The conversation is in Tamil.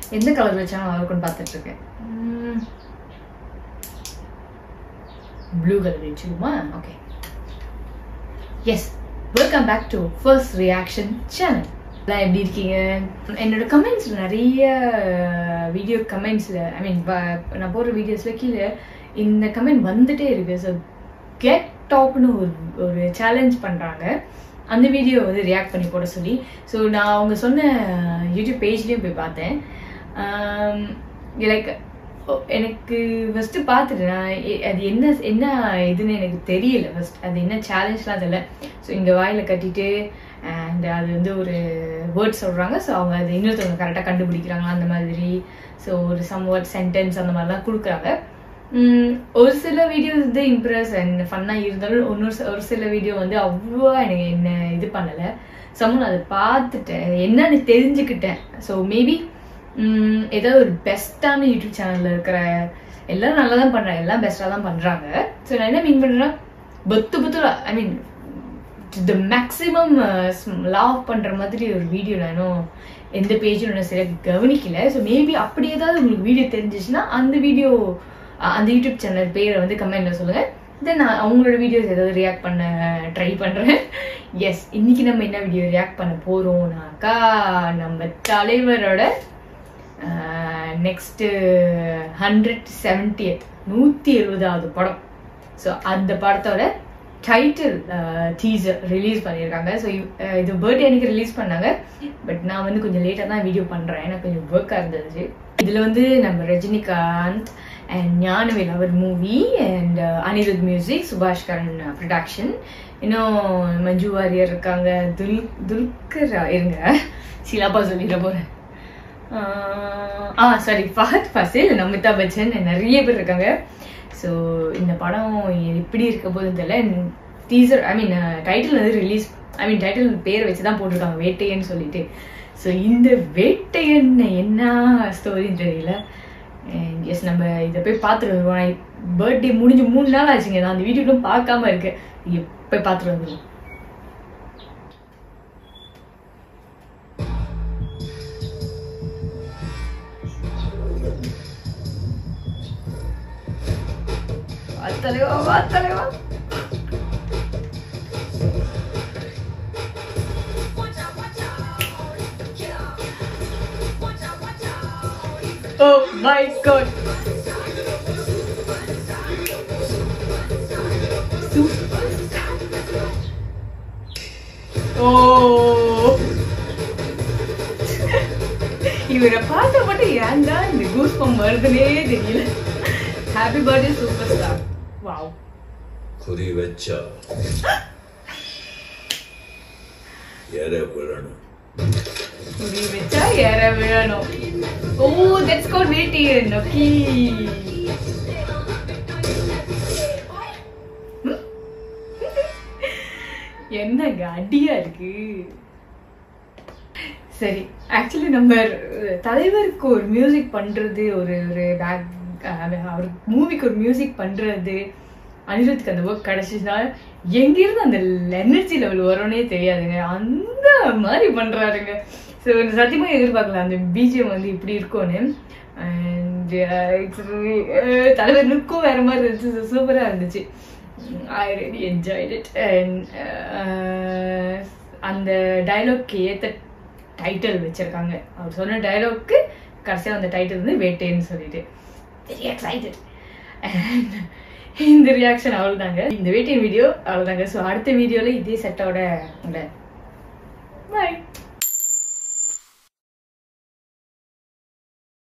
எந்த கலர் வச்சாலும் நல்லா இருக்கும்னு பார்த்துட்டு இருக்கேன் ப்ளூ கலர் வச்சுருமா okay yes welcome back to first reaction channel எல்லாம் எப்படி இருக்கீங்க என்னோட கமெண்ட்ஸில் நிறைய வீடியோ கமெண்ட்ஸில் ஐ மீன் நான் போடுற வீடியோஸில் கீழே இந்த கமெண்ட் வந்துட்டே இருக்கு ஸோ கெட் டாப்னு ஒரு ஒரு சேலஞ்ச் பண்ணுறாங்க அந்த வீடியோ வந்து ரியாக்ட் பண்ணி போட சொல்லி ஸோ நான் அவங்க சொன்ன யூடியூப் பேஜ்லேயும் போய் பார்த்தேன் லைக் எனக்கு ஃபஸ்ட்டு பார்த்துட்டு நான் எ- அது என்ன என்ன இதுன்னு எனக்கு தெரியல ஃபர்ஸ்ட் அது என்ன சேலஞ்ச்லாம் தெரியல ஸோ இங்கே வாயில் கட்டிட்டு அண்ட் அது வந்து ஒரு வேர்ட் சொல்கிறாங்க ஸோ அவங்க அது இன்னொருத்தவங்க கரெக்டாக கண்டுபிடிக்கிறாங்களா அந்த மாதிரி ஸோ ஒரு சம் வேர்ட் சென்டென்ஸ் அந்த மாதிரிலாம் கொடுக்குறாங்க உம், ஒரு சில வீடியோஸ் வந்து இம்ப்ரெஸ் அண்ட் ஃபன்னாக இருந்தாலும் இன்னொரு சில- ஒரு சில வீடியோ வந்து அவ்வளோ எனக்கு என்ன இது பண்ணலை சம்மன் அதை பார்த்துட்டேன் என்னன்னு தெரிஞ்சுக்கிட்டேன் ஸோ மேபி ஏதாவது ஒரு பெஸ்ட்டான யூடியூப் சேனலில் இருக்கிற எல்லாரும் நல்லா தான் பண்ணுறாங்க எல்லாம் பெஸ்ட்டாக தான் பண்ணுறாங்க ஸோ நான் என்ன மீன் பண்ணுறேன்னா பத்து பத்து ஐ மீன் த மேக்ஸிமம் லாவ் பண்ணுற மாதிரி ஒரு வீடியோ நானும் எந்த பேஜும் நான் சரியாக கவனிக்கல ஸோ மேபி அப்படி ஏதாவது உங்களுக்கு வீடியோ தெரிஞ்சிச்சுன்னா அந்த வீடியோ அந்த யூடியூப் சேனல் பேரை வந்து கமெண்ட்ல சொல்லுங்கள் தென் நான் அவங்களோட வீடியோஸ் ஏதாவது ரியாக்ட் பண்ண ட்ரை பண்ணுறேன் எஸ் இன்னைக்கு நம்ம என்ன வீடியோ ரியாக்ட் பண்ண போகிறோம்னாக்கா நம்ம தலைவரோட நெக்ஸ்ட்டு ஹண்ட்ரட் செவன்டியத் நூற்றி எழுபதாவது படம் ஸோ அந்த படத்தோட டைட்டில் டீசர் ரிலீஸ் பண்ணியிருக்காங்க ஸோ இது பர்த்டே அன்னைக்கு ரிலீஸ் பண்ணாங்க பட் நான் வந்து கொஞ்சம் லேட்டாக தான் வீடியோ பண்ணுறேன் எனக்கு கொஞ்சம் ஒர்க்காக இருந்துச்சு இதில் வந்து நம்ம ரஜினிகாந்த் அண்ட் ஞானவேல் அவர் movie and Anirudh music Subaskaran production இன்னும் மஞ்சு வாரியர் இருக்காங்க துல் துல்கர் இருங்க ஷிலாபா சொல்லிட போகிறேன் ஆ சாரி ஃபஹத் ஃபசில் நமிதா பச்சன் நிறைய பேர் இருக்காங்க ஸோ இந்த படம் எப்படி இருக்க போதுன்னு தெரியல டீசர் ஐ மீன் டைட்டில் வந்து ரிலீஸ் ஐ மீன் டைட்டில் பேர் வச்சு தான் போட்டிருக்காங்க வேட்டையன்னு சொல்லிட்டு ஸோ இந்த வேட்டையன் என்ன ஸ்டோரின்னு தெரியல எஸ் நம்ம இதை போய் பார்த்துட்டு வருவோம் பர்த்டே முடிஞ்சு மூணு நாள் ஆச்சுங்க நான் அந்த வீடியோக்கும் பார்க்காம இருக்கேன் இங்க போய் பார்த்துட்டு வந்துடுவோம் வா தலைவா வா தலைவா Oh my god. Oh. இவரை பார்த்த மட்டும் ஏன்டா இந்த கூஸ் பம் வருதுனே தெரியல happy birthday super star wow குறி வச்சா எற விழணும் புடி வச்சா ஏற விழணும் ஓ தட்ஸ் கால் வேட்டியன் ஓகே என்னங்க அடியா இருக்கு சரி ஆக்சுவலி நம்ம அஹ், தலைவருக்கு ஒரு மியூசிக் பண்றது ஒரு ஒரு பேக் அவர் மூவிக்கு ஒரு மியூசிக் பண்றது அனிருத்துக்கு அந்த ஒர்க் கிடைச்சிச்சுன்னா எங்கிருந்து அந்த எனர்ஜி லெவல் வரும்னே தெரியாதுங்க அந்த மாதிரி பண்றாருங்க ஸோ சத்தியமா எதிர்பார்க்கல அந்த பிஜிஎம் வந்து இப்படி இருக்கும்னு அண்ட் தலைவர் லுக்கும் வேற மாதிரி இருந்துச்சு சூப்பராக இருந்துச்சு I really enjoyed it and அந்த டைலாக்க்கு ஏற்ற டைட்டில் வச்சிருக்காங்க அவர் சொன்ன டைலாக்கு கடைசியாக அந்த டைட்டில் வந்து வேட்டேன்னு சொல்லிட்டு வெரி எக்ஸைட்டட் அண்ட் இந்த ரியாக்ஷன் அவ்வளோதாங்க இந்த வேட்டையின் வீடியோ அவ்வளோதாங்க ஸோ அடுத்த வீடியோவில் இதே செட்டோட உங்களை பாய்